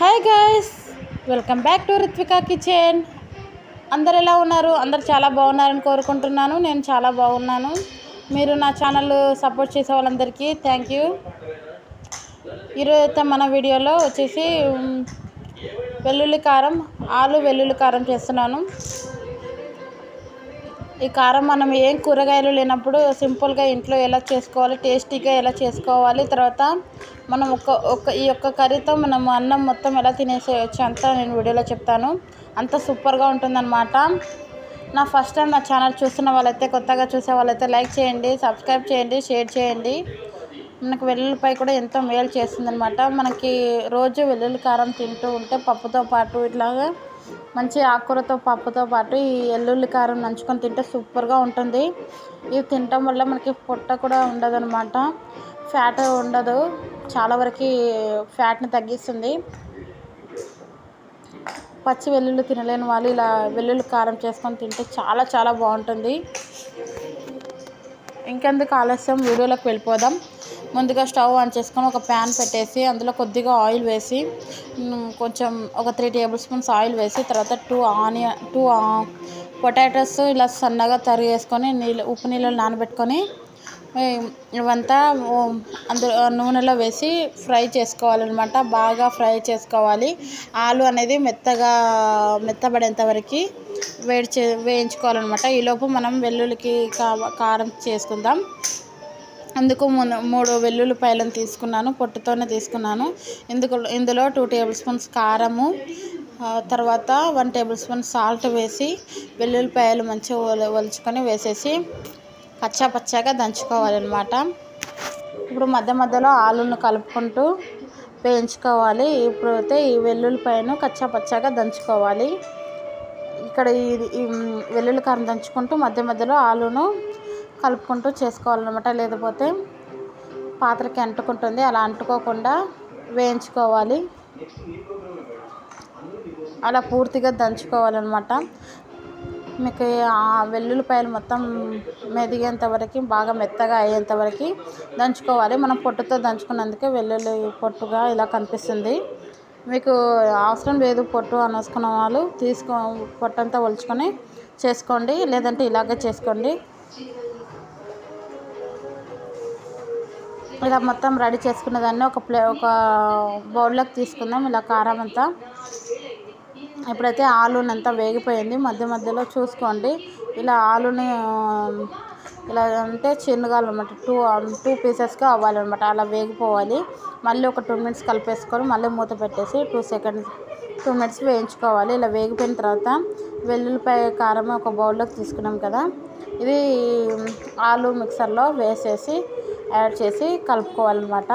hi guys welcome back to Ritvika kitchen అందరు ఎలా ఉన్నారు అందరు చాలా బాగున్నారని కోరుకుంటున్నాను నేను చాలా బాగున్నాను మీరు నా ఛానల్ సపోర్ట్ చేసే వాళ్ళందరికీ థ్యాంక్ యూ ఈరోజు అయితే మన వీడియోలో వచ్చేసి ఉమ్, వెల్లుల్లి కారం ఆలు వెల్లుల్లి కారం చేస్తున్నాను ఈ కారం మనం ఏం కూరగాయలు లేనప్పుడు సింపుల్గా ఇంట్లో ఎలా చేసుకోవాలి టేస్టీగా ఎలా చేసుకోవాలి తర్వాత మనం ఒక ఒక ఈ యొక్క కర్రీతో మనం అన్నం మొత్తం ఎలా తినేసేయచ్చు అంతా నేను వీడియోలో చెప్తాను అంత సూపర్గా ఉంటుందన్నమాట నా ఫస్ట్ టైం నా ఛానల్ చూస్తున్న వాళ్ళైతే కొత్తగా చూసే వాళ్ళైతే లైక్ చేయండి సబ్స్క్రైబ్ చేయండి షేర్ చేయండి మనకు వెల్లుల్లిపాయ కూడా ఎంతో మేలు చేస్తుందన్నమాట మనకి రోజు వెల్లుల్లి కారం తింటూ ఉంటే పప్పుతో పాటు ఇట్లాగా మంచి ఆకుకూరతో పప్పుతో పాటు ఈ వెల్లుల్లి కారం నంచుకొని తింటే సూపర్గా ఉంటుంది ఇవి తినటం వల్ల మనకి పొట్ట కూడా ఉండదన్నమాట ఫ్యాట్ ఉండదు చాలా వరకు ఫ్యాట్ని తగ్గిస్తుంది పచ్చి వెల్లుల్లి తినలేని వాళ్ళు ఇలా వెల్లుల్లి కారం చేసుకొని తింటే చాలా చాలా బాగుంటుంది ఇంకెందుకు ఆలస్యం వీడియోలోకి వెళ్ళిపోదాం ముందుగా స్టవ్ ఆన్ చేసుకొని ఒక ప్యాన్ పెట్టేసి అందులో కొద్దిగా ఆయిల్ వేసి మ్, కొంచెం ఒక త్రీ టేబుల్ స్పూన్స్ ఆయిల్ వేసి తర్వాత టూ ఆనియన్ టూ పొటాటోస్ ఇలా సన్నగా తరిగేసుకొని నీళ్ళు ఉప్పు నీళ్ళలో నానబెట్టుకొని ఈ, ఇవంతా ఓ, అందులో నూనెలో వేసి ఫ్రై చేసుకోవాలన్నమాట బాగా ఫ్రై చేసుకోవాలి ఆలు అనేది మెత్తగా మెత్తబడేంత వరకు వేడి చే వేయించుకోవాలన్నమాట ఈలోపు మనం వెల్లుల్లికి కా- కారం చేసుకుందాం అందుకు మున- మూడు వెల్లుల్లిపాయలను తీసుకున్నాను పొట్టుతోనే తీసుకున్నాను ఇందుకు ఇందులో టూ టేబుల్ స్పూన్స్ కారము ఆ, తర్వాత వన్ టేబుల్ స్పూన్ సాల్ట్ వేసి వెల్లుల్లిపాయలు మంచిగా ఒల ఒలుచుకొని వేసేసి పచ్చా పచ్చాగా దంచుకోవాలన్నమాట ఇప్పుడు మధ్య మధ్యలో ఆలును కలుపుకుంటూ వేయించుకోవాలి ఇప్పుడు అయితే ఈ వెల్లుల్లిపాయను కచ్చా పచ్చాగా దంచుకోవాలి ఇక్కడ ఇది ఈ వెల్లుల్లి కారం దంచుకుంటూ మధ్య మధ్యలో ఆలును కలుపుకుంటూ చేసుకోవాలన్నమాట లేకపోతే పాత్రకి అంటుకుంటుంది అలా అంటుకోకుండా వేయించుకోవాలి అలా పూర్తిగా దంచుకోవాలన్నమాట మీకు ఆ వెల్లుల్లిపాయలు మొత్తం మెదిగేంత వరకు బాగా మెత్తగా అయ్యేంత వరకు దంచుకోవాలి మనం పొట్టుతో దంచుకున్నందుకే వెల్లుల్లి పొట్టుగా ఇలా కనిపిస్తుంది మీకు అవసరం లేదు పొట్టు అనసుకున్న వాళ్ళు తీసుకో పొట్టంతా ఒలుచుకొని చేసుకోండి లేదంటే ఇలాగే చేసుకోండి ఇలా మొత్తం రెడీ చేసుకున్న దాన్ని ఒక ప్లే ఒక బౌల్లోకి తీసుకుందాం ఇలా కారం అంతా ఇప్పుడైతే ఆలూని అంతా వేగిపోయింది మధ్య మధ్యలో చూసుకోండి ఇలా ఆలుని ఆ, ఇలా అంటే చిన్నగాలన్నమాట టూ టూ పీసెస్గా అవ్వాలన్నమాట అలా వేగిపోవాలి మళ్ళీ ఒక టూ మినిట్స్ కలిపేసుకొని మళ్ళీ మూత పెట్టేసి టూ సెకండ్స్ టూ మినిట్స్ వేయించుకోవాలి ఇలా వేగిపోయిన తర్వాత వెల్లుల్లిపాయ కారం ఒక బౌల్లోకి తీసుకున్నాం కదా ఇది ఆలు మిక్సర్లో వేసేసి యాడ్ చేసి కలుపుకోవాలన్నమాట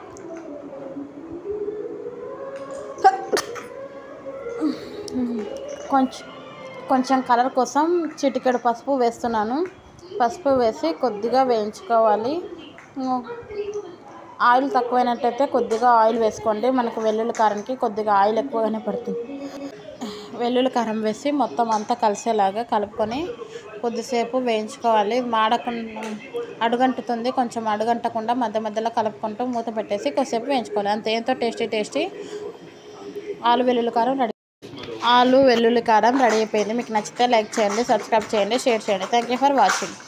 కొంచెం కొంచెం కలర్ కోసం చిటికెడు పసుపు వేస్తున్నాను పసుపు వేసి కొద్దిగా వేయించుకోవాలి ఉమ్, ఆయిల్ తక్కువైనట్టయితే కొద్దిగా ఆయిల్ వేసుకోండి మనకు వెల్లుల్లి కారంకి కొద్దిగా ఆయిల్ ఎక్కువగానే పడుతుంది వెల్లుల్లి కారం వేసి మొత్తం అంతా కలిసేలాగా కలుపుకొని కొద్దిసేపు వేయించుకోవాలి మాడకుండా అడుగంటుతుంది కొంచెం అడుగంటకుండా మధ్య మధ్యలో కలుపుకుంటూ మూత పెట్టేసి కొద్దిసేపు వేయించుకోవాలి అంతే ఎంతో టేస్టీ టేస్టీ ఆలు వెల్లుల్లి కారం రెడీ ఆలు వెల్లుల్లి కారం రెడీ అయిపోయింది మీకు నచ్చితే లైక్ చేయండి సబ్స్క్రైబ్ చేయండి షేర్ చేయండి థ్యాంక్ యూ ఫర్ వాచింగ్